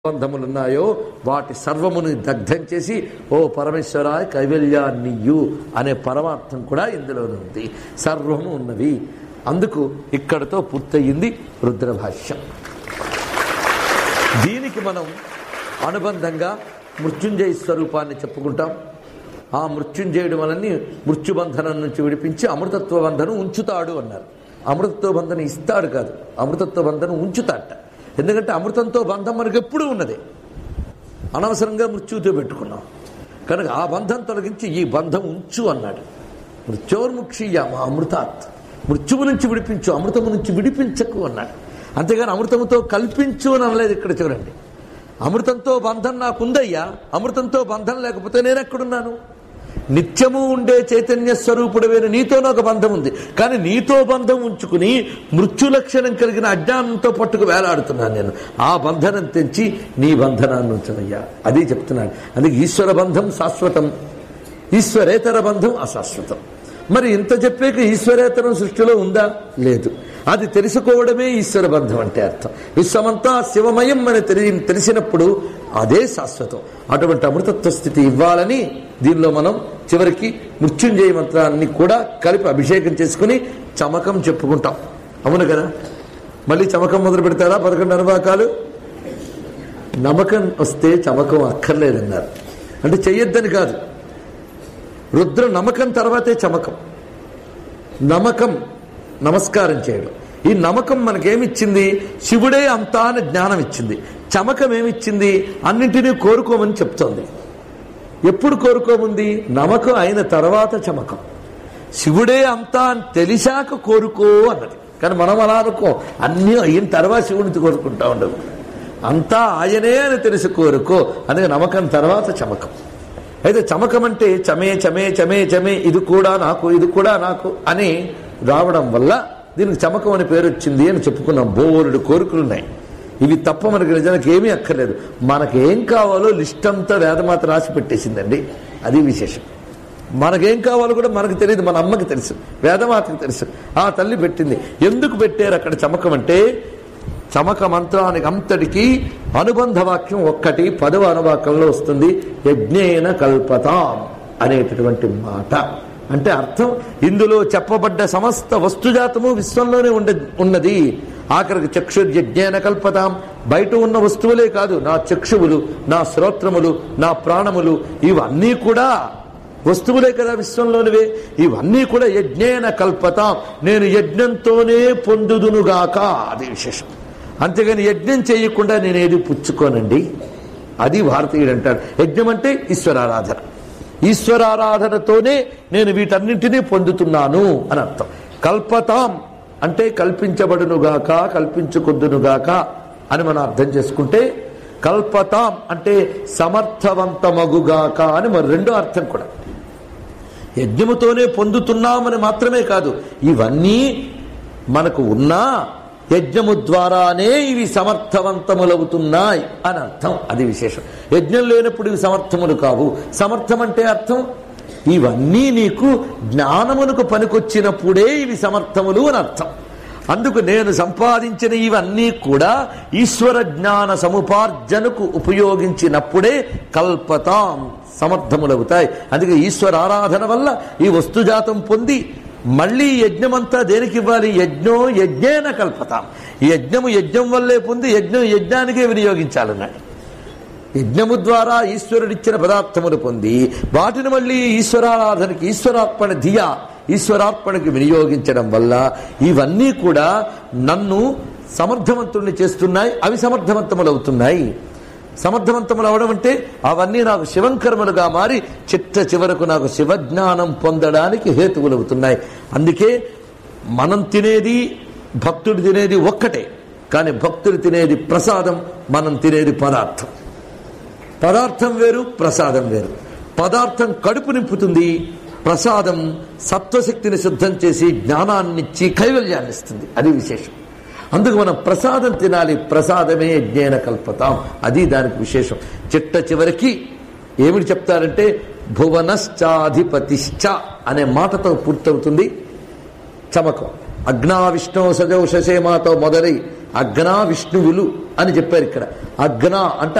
బంధములున్నాయో వాటి సర్వముని దగ్ధం చేసి ఓ పరమేశ్వర కైవల్యాన్నియు అనే పరమార్థం కూడా ఇందులోనే ఉంది సర్వము ఉన్నవి అందుకు ఇక్కడతో పూర్తయింది రుద్రభాష్యం దీనికి మనం అనుబంధంగా మృత్యుంజయ స్వరూపాన్ని చెప్పుకుంటాం ఆ మృత్యుంజయుడు మనల్ని మృత్యుబంధనం నుంచి విడిపించి అమృతత్వ బంధనం ఉంచుతాడు అన్నారు అమృతత్వ బంధనం ఇస్తాడు కాదు అమృతత్వ బంధనం ఉంచుతాడట ఎందుకంటే అమృతంతో బంధం మనకు ఎప్పుడూ ఉన్నదే అనవసరంగా మృత్యుతో పెట్టుకున్నాం కనుక ఆ బంధం తొలగించి ఈ బంధం ఉంచు అన్నాడు మృత్యోర్ముక్షీయ మా అమృతాత్ మృత్యువు నుంచి విడిపించు అమృతము నుంచి విడిపించకు అన్నాడు అంతేగాని అమృతముతో కల్పించు అని అనలేదు ఇక్కడ చూడండి అమృతంతో బంధం నాకుందయ్యా అమృతంతో బంధం లేకపోతే నేను ఎక్కడున్నాను నిత్యము ఉండే చైతన్య స్వరూపుడమైన నీతోనే ఒక బంధం ఉంది కానీ నీతో బంధం ఉంచుకుని మృత్యు లక్షణం కలిగిన అజ్ఞానంతో పట్టుకు వేలాడుతున్నాను నేను ఆ బంధనం తెంచి నీ బంధనాన్ని ఉంచదయ్యా అది చెప్తున్నాడు అందుకే ఈశ్వర బంధం శాశ్వతం ఈశ్వరేతర బంధం అశాశ్వతం మరి ఇంత చెప్పాక ఈశ్వరేతరం సృష్టిలో ఉందా లేదు అది తెలుసుకోవడమే ఈశ్వర బంధం అంటే అర్థం విశ్వమంతా శివమయం అని తెలి తెలిసినప్పుడు అదే శాశ్వతం అటువంటి అమృతత్వ స్థితి ఇవ్వాలని దీనిలో మనం చివరికి మృత్యుంజయ మంత్రాన్ని కూడా కలిపి అభిషేకం చేసుకుని చమకం చెప్పుకుంటాం అవును కదా మళ్ళీ చమకం మొదలు పెడతారా పదకొండు అనువాకాలు నమ్మకం వస్తే చమకం అక్కర్లేదన్నారు అంటే చెయ్యొద్దని కాదు రుద్ర నమ్మకం తర్వాతే చమకం నమ్మకం నమస్కారం చేయడం ఈ నమ్మకం మనకేమిచ్చింది శివుడే అంతా అని జ్ఞానం ఇచ్చింది చమకం ఏమిచ్చింది అన్నింటినీ కోరుకోమని చెప్తోంది ఎప్పుడు కోరుకోముంది నమ్మకం అయిన తర్వాత చమకం శివుడే అంతా అని తెలిసాక కోరుకో అన్నది కానీ మనం అలా అనుకో అన్నీ అయిన తర్వాత శివుడిని కోరుకుంటా ఉండవు అంతా ఆయనే అని తెలిసి కోరుకో అనేది నమ్మకం తర్వాత చమకం అయితే చమకం అంటే చమే చమే చమే చమే ఇది కూడా నాకు ఇది కూడా నాకు అని రావడం వల్ల దీనికి చమకం అని పేరు వచ్చింది అని చెప్పుకున్నాం బోరుడు కోరికలు ఉన్నాయి ఇవి తప్ప మనకి నిజానికి ఏమీ అక్కర్లేదు మనకేం కావాలో లిస్ట్ అంతా వేదమాత రాసి పెట్టేసిందండి అది విశేషం మనకేం కావాలో కూడా మనకు తెలియదు మన అమ్మకి తెలుసు వేదమాతకి తెలుసు ఆ తల్లి పెట్టింది ఎందుకు పెట్టారు అక్కడ చమకం అంటే చమక మంత్రానికి అంతటికి అనుబంధ వాక్యం ఒక్కటి పదవ అనువాక్యంలో వస్తుంది యజ్ఞేన కల్పతాం అనేటటువంటి మాట అంటే అర్థం ఇందులో చెప్పబడ్డ సమస్త వస్తుజాతము విశ్వంలోనే ఉండ ఉన్నది ఆఖరికి చక్షుర్యజ్ఞేన కల్పతాం బయట ఉన్న వస్తువులే కాదు నా చక్షువులు నా శ్రోత్రములు నా ప్రాణములు ఇవన్నీ కూడా వస్తువులే కదా విశ్వంలోనివే ఇవన్నీ కూడా యజ్ఞేన కల్పతాం నేను యజ్ఞంతోనే పొందుదునుగాక అది విశేషం అంతేగాని యజ్ఞం చేయకుండా నేను ఏది పుచ్చుకోనండి అది భారతీయుడు అంటాడు యజ్ఞం అంటే ఈశ్వరారాధన ఈశ్వరారాధనతోనే నేను వీటన్నింటినీ పొందుతున్నాను అని అర్థం కల్పతాం అంటే కల్పించబడునుగాక కల్పించుకొద్దునుగాక అని మనం అర్థం చేసుకుంటే కల్పతాం అంటే సమర్థవంతమగుగాక అని మరి రెండో అర్థం కూడా యజ్ఞముతోనే పొందుతున్నామని మాత్రమే కాదు ఇవన్నీ మనకు ఉన్నా యజ్ఞము ద్వారానే ఇవి సమర్థవంతములవుతున్నాయి అని అర్థం అది విశేషం యజ్ఞం లేనప్పుడు ఇవి సమర్థములు కావు సమర్థం అంటే అర్థం ఇవన్నీ నీకు జ్ఞానమునకు పనికొచ్చినప్పుడే ఇవి సమర్థములు అని అర్థం అందుకు నేను సంపాదించిన ఇవన్నీ కూడా ఈశ్వర జ్ఞాన సముపార్జనకు ఉపయోగించినప్పుడే కల్పతాం సమర్థములవుతాయి అందుకే ఈశ్వర ఆరాధన వల్ల ఈ వస్తుజాతం పొంది మళ్ళీ యజ్ఞమంతా దేనికి ఇవ్వాలి యజ్ఞో యజ్ఞేన కల్పతాం ఈ యజ్ఞము యజ్ఞం వల్లే పొంది యజ్ఞం యజ్ఞానికే వినియోగించాలన్నాడు యజ్ఞము ద్వారా ఈశ్వరుడిచ్చిన పదార్థములు పొంది వాటిని మళ్ళీ ఈశ్వరారాధనకి ఈశ్వరార్పణ ధియా ఈశ్వరార్పణకి వినియోగించడం వల్ల ఇవన్నీ కూడా నన్ను సమర్థవంతుణ్ణి చేస్తున్నాయి అవి సమర్థవంతములవుతున్నాయి సమర్థవంతములు అవడం అంటే అవన్నీ నాకు శివంకర్మలుగా మారి చిట్ట చివరకు నాకు శివజ్ఞానం పొందడానికి హేతువులవుతున్నాయి అందుకే మనం తినేది భక్తుడు తినేది ఒక్కటే కానీ భక్తుడు తినేది ప్రసాదం మనం తినేది పదార్థం పదార్థం వేరు ప్రసాదం వేరు పదార్థం కడుపు నింపుతుంది ప్రసాదం సత్వశక్తిని సిద్ధం చేసి జ్ఞానాన్నిచ్చి కైవల్యాన్ని ఇస్తుంది అది విశేషం అందుకు మనం ప్రసాదం తినాలి ప్రసాదమే యజ్ఞేన కల్పతాం అది దానికి విశేషం చిట్ట చివరికి ఏమిటి చెప్తారంటే భువనశ్చాధిపతిశ్చ అనే మాటతో పూర్తవుతుంది చమకం అగ్నా విష్ణు సజౌషసేమాతో మొదలై అగ్నా విష్ణువులు అని చెప్పారు ఇక్కడ అగ్న అంటే